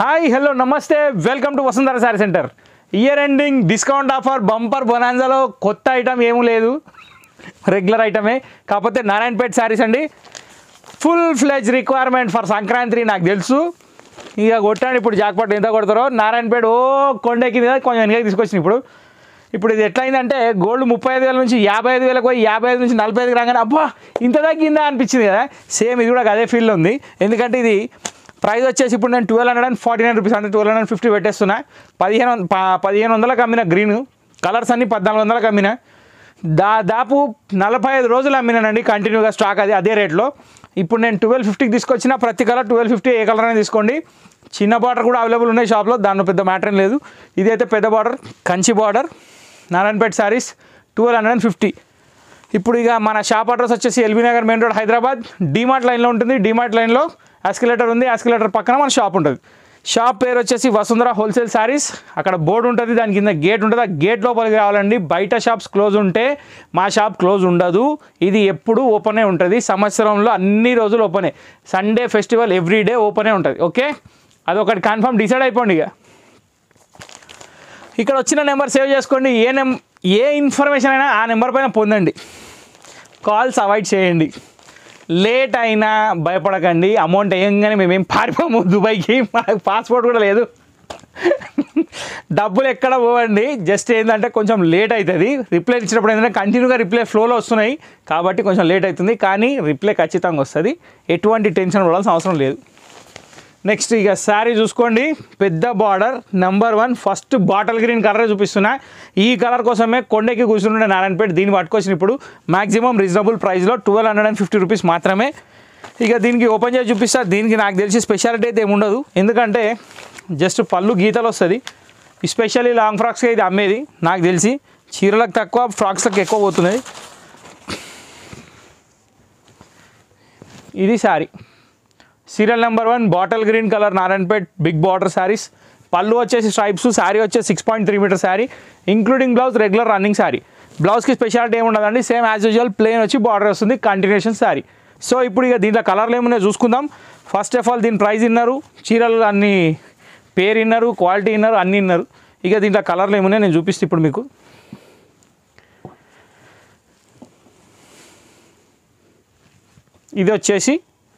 hi hello namaste welcome to Vasundhara sari centre year ending discount offer bumper బొనాన్జాలో కొత్త item ఏమీ లేదు రెగ్యులర్ ఐటమే కాకపోతే నారాయణపేట శారీస్ అండి full fledge requirement for Sankranti నాకు తెలుసు ఇక కొట్టాను ఇప్పుడు జాక్పాట్ ఎంత కొడతారో నారాయణపేట ఓ కొండకి కొంచెం వెనక తీసుకొచ్చిన ఇప్పుడు ఇప్పుడు ఇది ఎట్లయిందంటే గోల్డ్ ముప్పై ఐదు వేల నుంచి యాభై ఐదు వేలకు పోయి యాభై ఐదు నుంచి నలభై ఐదుకి రాగానే అబ్బా ఇంత తగ్గిందా అనిపించింది కదా సేమ్ ఇది కూడా అదే ఫీల్ ఉంది ఎందుకంటే ఇది ప్రైస్ వచ్చేసి ఇప్పుడు నేను twelve hundred and forty nine rupees అంటే ట్వెల్వ్ హండ్రెడ్ ఫిఫ్టీ పెట్టేస్తున్నా పదిహేను వం- ప- పదిహేను వందలకు అమ్మిన గ్రీన్ కలర్స్ అన్ని పద్నాలుగు వందలకు అమ్మిన దాదాపు నలభై ఐదు రోజులు అమ్మినానండి కంటిన్యూగా స్టాక్ అది అదే రేట్లో ఇప్పుడు నేను ట్వెల్వ్ ఫిఫ్టీకి తీసుకొచ్చిన ప్రతి కలర్ ట్వెల్వ్ ఫిఫ్టీ ఏ కలర్ అయినా తీసుకోండి చిన్న బార్డర్ కూడా అవైలబుల్ ఉన్నాయి షాప్లో దానిలో పెద్ద మ్యాటర్ ఏం లేదు ఇదైతే పెద్ద border Kanchi border Narayanpet saris twelve hundred and fifty ఇప్పుడు ఇక మన షాప్ అడ్రస్ వచ్చేసి LB Nagar main road Hyderabad DMart లైన్లో ఉంటుంది డీమార్ట్ లైన్లో ఎస్కలేటర్ ఉంది ఎస్కలేటర్ పక్కన మన షాప్ ఉంటుంది షాప్ పేరు వచ్చేసి వసుంధర హోల్సేల్ శారీస్ అక్కడ బోర్డు ఉంటుంది దాని కింద గేట్ ఉంటుంది ఆ గేట్ లోపలికి రావాలండి బయట షాప్స్ క్లోజ్ ఉంటే మా షాప్ క్లోజ్ ఉండదు ఇది ఎప్పుడు ఓపెనే ఉంటుంది సంవత్సరంలో అన్ని రోజులు ఓపెనే సండే ఫెస్టివల్ ఎవ్రీ డే ఓపెనే ఉంటుంది ఓకే అదొకటి కన్ఫర్మ్ డిసైడ్ అయిపోండి ఇక ఇక్కడ వచ్చిన నెంబర్ సేవ్ చేసుకోండి ఏ నెం ఏ ఇన్ఫర్మేషన్ అయినా ఆ నెంబర్ పైన పొందండి కాల్స్ అవాయిడ్ చేయండి లేట్ అయినా భయపడకండి అమౌంట్ వేయంగానే మేమేం పారిపోము దుబాయ్కి మాకు పాస్పోర్ట్ కూడా లేదు డబ్బులు ఎక్కడ పోవండి జస్ట్ ఏంటంటే కొంచెం లేట్ అవుతుంది రిప్లై ఇచ్చినప్పుడు ఏంటంటే కంటిన్యూగా రిప్లై ఫ్లోలో వస్తున్నాయి కాబట్టి కొంచెం లేట్ అవుతుంది కానీ రిప్లై ఖచ్చితంగా వస్తుంది ఎటువంటి టెన్షన్ పడాల్సిన అవసరం లేదు నెక్స్ట్ ఇక శారీ చూసుకోండి పెద్ద border number one first bottle green colour చూపిస్తున్నా ఈ కలర్ కోసమే కొండకి కూర్చుండే నారాయణపేట దీన్ని పట్టుకొచ్చిన ఇప్పుడు మాక్సిమం రీజనబుల్ ప్రైస్లో twelve hundred and fifty rupees మాత్రమే ఇక దీనికి ఓపెన్ చేసి చూపిస్తా దీనికి నాకు తెలిసి స్పెషాలిటీ అయితే ఏమి ఉండదు ఎందుకంటే జస్ట్ పళ్ళు గీతలు వస్తుంది స్పెషల్లీ లాంగ్ ఫ్రాక్స్కి ఇది అమ్మేది నాకు తెలిసి చీరలకు తక్కువ ఫ్రాక్స్లకు ఎక్కువ పోతున్నది ఇది sari serial number one bottle green colour Narayanpet big border saris పళ్ళు వచ్చేసి స్ట్రైప్స్ శారీ వచ్చేసి six point three metre sari including blouse regular running sari బ్లౌజ్కి స్పెషాలిటీ ఏమి ఉండదండి సేమ్ యాజ్ యూజువల్ ప్లేన్ వచ్చి బార్డర్ వస్తుంది కంటిన్యూషన్ శారీ సో ఇప్పుడు ఇక దీంట్లో కలర్లు ఏమున్నాయో చూసుకుందాం ఫస్ట్ ఆఫ్ ఆల్ దీని ప్రైస్ ఇన్నారు చీరలు అన్ని పేరు ఇన్నారు క్వాలిటీ ఇన్నారు అన్నీ ఇన్నారు ఇక దీంట్లో కలర్లు ఏమున్నాయో నేను చూపిస్తే ఇప్పుడు మీకు ఇది వచ్చేసి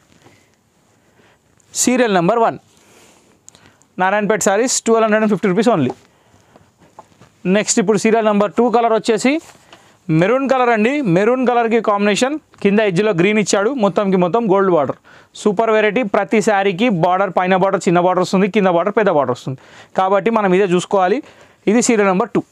serial number one Narayanpet saris twelve hundred and fifty rupees only next ఇప్పుడు సీరియల్ నెంబర్ టూ కలర్ వచ్చేసి మెరూన్ కలర్ అండి మెరూన్ కలర్కి కాంబినేషన్ కింద ఎడ్జ్లో గ్రీన్ ఇచ్చాడు మొత్తంకి మొత్తం గోల్డ్ బార్డర్ సూపర్ వెరైటీ ప్రతి శారీకి బార్డర్ పైన బార్డర్ చిన్న బార్డర్ వస్తుంది కింద బార్డర్ పెద్ద బార్డర్ వస్తుంది కాబట్టి మనం ఇదే చూసుకోవాలి ఇది serial number two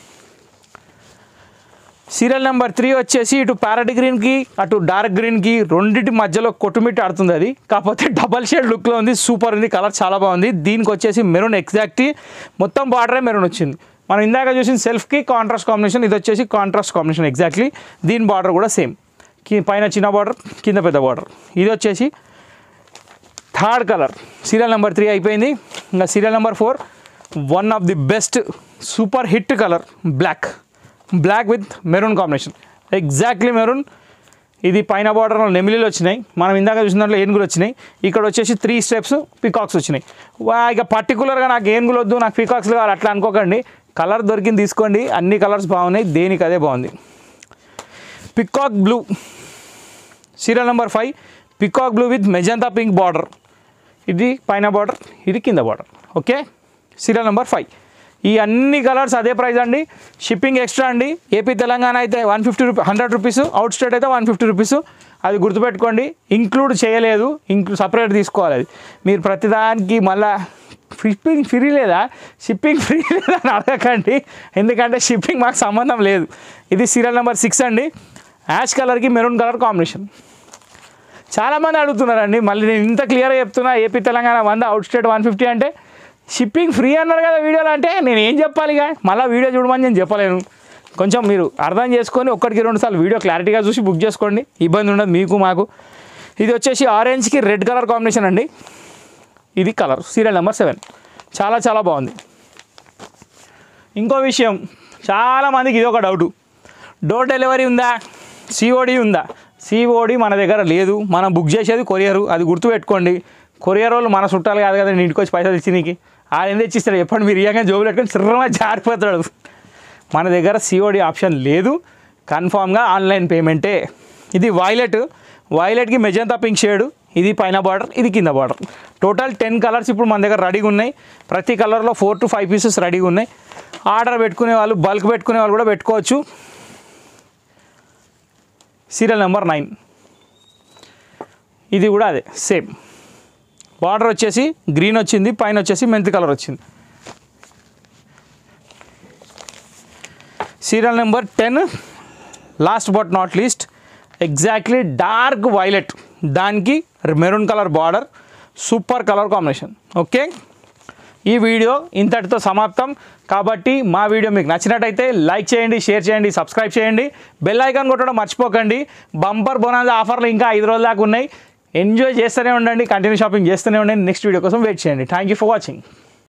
serial number three వచ్చేసి ఇటు ప్యారెట్ గ్రీన్కి అటు డార్క్ గ్రీన్కి రెండింటి మధ్యలో కొట్టుమిట్టి ఆడుతుంది అది కాకపోతే డబల్ షేడ్ లుక్లో ఉంది సూపర్ ఉంది కలర్ చాలా బాగుంది దీనికి వచ్చేసి మెరూన్ ఎగ్జాక్ట్ మొత్తం బార్డరే మెరూన్ వచ్చింది మనం ఇందాక చూసిన సెల్ఫ్కి కాంట్రాస్ట్ కాంబినేషన్ ఇది వచ్చేసి కాంట్రాస్ట్ కాంబినేషన్ ఎగ్జాక్ట్లీ దీని బార్డర్ కూడా సేమ్ కి పైన చిన్న బార్డర్ కింద పెద్ద బార్డర్ ఇది వచ్చేసి third colour serial number three అయిపోయింది ఇంకా serial number four one of the best super hit colour black black with maroon combination exactly maroon ఇది పైన బార్డర్లో నెమిలీలు వచ్చినాయి మనం ఇందాక చూసిన దాంట్లో ఏనుగులు వచ్చినాయి ఇక్కడ వచ్చేసి త్రీ స్టెప్స్ పికాక్స్ వచ్చినాయి వా ఇక పర్టికులర్గా నాకు ఏనుగులు వద్దు నాకు పికాక్స్ కావాలి అట్లా అనుకోకండి కలర్ దొరికింది తీసుకోండి అన్ని కలర్స్ బాగున్నాయి దేనికి అదే బాగుంది peacock blue serial number five peacock blue with magenta pink border ఇది పైన బార్డర్ ఇది కింద border okay serial number five ఈ అన్ని కలర్స్ అదే ప్రైస్ అండి షిప్పింగ్ ఎక్స్ట్రా అండి ఏపీ తెలంగాణ అయితే one fifty rupee hundred rupees out state అయితే వన్ ఫిఫ్టీ రూపీస్ అది గుర్తుపెట్టుకోండి ఇంక్లూడ్ చేయలేదు ఇంక్లూ సపరేట్ తీసుకోవాలి అది మీరు ప్రతిదానికి మళ్ళా షిప్పింగ్ ఫ్రీ లేదా షిప్పింగ్ ఫ్రీ లేదా అని అడగకండి ఎందుకంటే షిప్పింగ్ మాకు సంబంధం లేదు ఇది సీరియల్ నెంబర్ సిక్స్ అండి యాష్ కలర్కి మెరూన్ కలర్ కాంబినేషన్ చాలామంది అడుగుతున్నారండి మళ్ళీ నేను ఇంత క్లియర్గా చెప్తున్నా ఏపీ తెలంగాణ వంద అవుట్ స్టేట్ వన్ ఫిఫ్టీ అంటే షిప్పింగ్ ఫ్రీ అన్నారు కదా వీడియోలో అంటే నేను ఏం చెప్పాలి ఇక మళ్ళీ వీడియో చూడమని నేను చెప్పలేను కొంచెం మీరు అర్థం చేసుకొని ఒక్కటికి రెండు సార్లు వీడియో క్లారిటీగా చూసి బుక్ చేసుకోండి ఇబ్బంది ఉండదు మీకు మాకు ఇది వచ్చేసి ఆరెంజ్కి రెడ్ కలర్ కాంబినేషన్ అండి ఇది కలర్ సీరియల్ నెంబర్ సెవెన్ చాలా చాలా బాగుంది ఇంకో విషయం చాలామందికి ఇది ఒక డౌటు డోర్ డెలివరీ ఉందా సిఓడి ఉందా సిఓడి మన దగ్గర లేదు మనం బుక్ చేసేది కొరియరు అది గుర్తుపెట్టుకోండి కొరియర్ వాళ్ళు మన చుట్టాలు కాదు కదా ఇంటికి వచ్చి పైసలు ఇచ్చి నీకు ఆయన ఏం తెచ్చిస్తాడు చెప్పండి మీరు ఇయ్యంగా జోబులు పెట్టుకొని సిర్రమా జారిపోతాడు మన దగ్గర సిఓడి ఆప్షన్ లేదు కన్ఫామ్గా ఆన్లైన్ పేమెంటే ఇది వైలెట్ వైలెట్కి మెజంతా పింక్ షేడ్ ఇది పైన బార్డర్ ఇది కింద బార్డర్ టోటల్ టెన్ కలర్స్ ఇప్పుడు మన దగ్గర రెడీగా ఉన్నాయి ప్రతి కలర్లో ఫోర్ టు ఫైవ్ పీసెస్ రెడీగా ఉన్నాయి ఆర్డర్ పెట్టుకునే వాళ్ళు బల్క్ పెట్టుకునే వాళ్ళు కూడా పెట్టుకోవచ్చు సీరియల్ నెంబర్ నైన్ ఇది కూడా అదే సేమ్ బార్డర్ వచ్చేసి గ్రీన్ వచ్చింది పైన వచ్చేసి మెంతి కలర్ వచ్చింది serial number ten last but not least exactly dark violet దానికి maroon colour border super colour combination okay ఈ వీడియో ఇంతటితో సమాప్తం కాబట్టి మా వీడియో మీకు నచ్చినట్టయితే లైక్ చేయండి షేర్ చేయండి సబ్స్క్రైబ్ చేయండి బెల్ ఐకాన్ కొట్టడం మర్చిపోకండి బంపర్ బోనాజ్ ఆఫర్లు ఇంకా ఐదు రోజుల దాకా ఉన్నాయి ఎంజాయ్ చేస్తూనే ఉండండి కంటిన్యూ షాపింగ్ చేస్తూనే ఉండండి నెక్స్ట్ వీడియో కోసం వెయిట్ చేయండి థ్యాంక్ యూ ఫర్ వాచింగ్